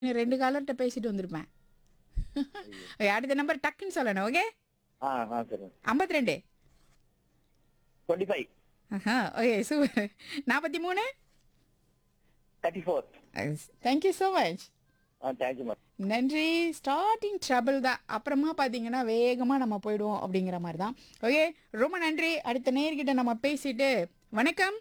இன்னும் ரெண்டு காலர்கிட்ட பேசிட்டு வந்திருப்பேன் அடுத்த நம்பர் டக்குன்னு சொல்லணும் ஓகே ஆ ஆ சரி ஐம்பத்தி ரெண்டு டுவெண்ட்டி ஃபைவ் ஓகே சூப்பர் நாற்பத்தி மூணு thirty four thank you so much ah thank you ma'am நன்றி ஸ்டார்டிங் ட்ரபிள் தான் அப்புறமா பார்த்தீங்கன்னா வேகமாக நம்ம போயிடுவோம் அப்படிங்கிற மாதிரி தான் ஓகே ரொம்ப நன்றி அடுத்த நேர்கிட்ட நம்ம பேசிட்டு வணக்கம்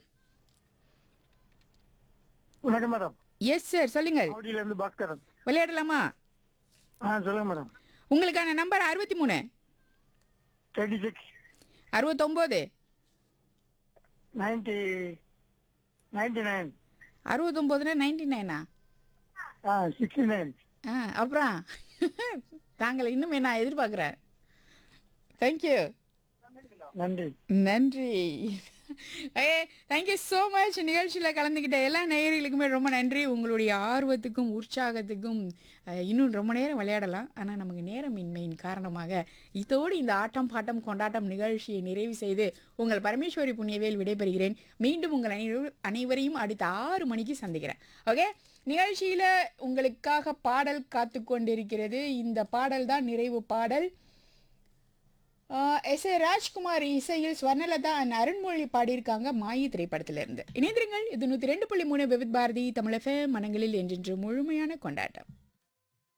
வணக்கம் மேடம் எஸ் சார் சொல்லுங்கள் ஆவடியில இருந்து பாஸ்கரன் விளையாடலாமா ஆ சொல்லுங்க மேடம் உங்களுக்கான நம்பர் அறுபத்தி மூணு தேர்ட்டி சிக்ஸ் அறுபத்தொம்போது நைன்டி நைன்டி நைன் அறுபத்தொம்போதுனா நைன்டி நைனா ஆ சிக்ஸ்டி நைன் ஆ அப்புறம் தாங்களை இன்னும் என்ன எதிர்பார்க்குறேன் தேங்க்யூ நன்றி நன்றி ஏ தேங்க்யூ ஸோ மச் நிகழ்ச்சியில் கலந்துக்கிட்ட எல்லா நேயர்களுக்குமே ரொம்ப நன்றி உங்களுடைய ஆர்வத்துக்கும் உற்சாகத்துக்கும் அஹ், இன்னும் ரொம்ப நேரம் விளையாடலாம் ஆனால் நமக்கு நேரமின்மையின் காரணமாக இதோடு இந்த ஆட்டம் பாட்டம் கொண்டாட்டம் நிகழ்ச்சியை நிறைவு செய்து உங்கள் பரமேஸ்வரி புண்ணியவேல் விடைபெறுகிறேன் மீண்டும் உங்கள் அனைவரும் அனைவரையும் அடுத்த ஆறு மணிக்கு சந்திக்கிறேன் ஓகே நிகழ்ச்சியில் உங்களுக்காக பாடல் காத்து கொண்டிருக்கிறது இந்த பாடல் தான் நிறைவு பாடல் எஸ் ஏ ராஜ்குமார் இசையில் ஸ்வர்ணலதா அண்ட் அருண்மொழி பாடியிருக்காங்க மாயி திரைப்படத்திலிருந்து இணைந்திருங்கள் இது நூற்றி ரெண்டு புள்ளி மூணு விவித் பாரதி தமிழ் எஃப்எம் மனங்களில் என்றென்று முழுமையான கொண்டாட்டம்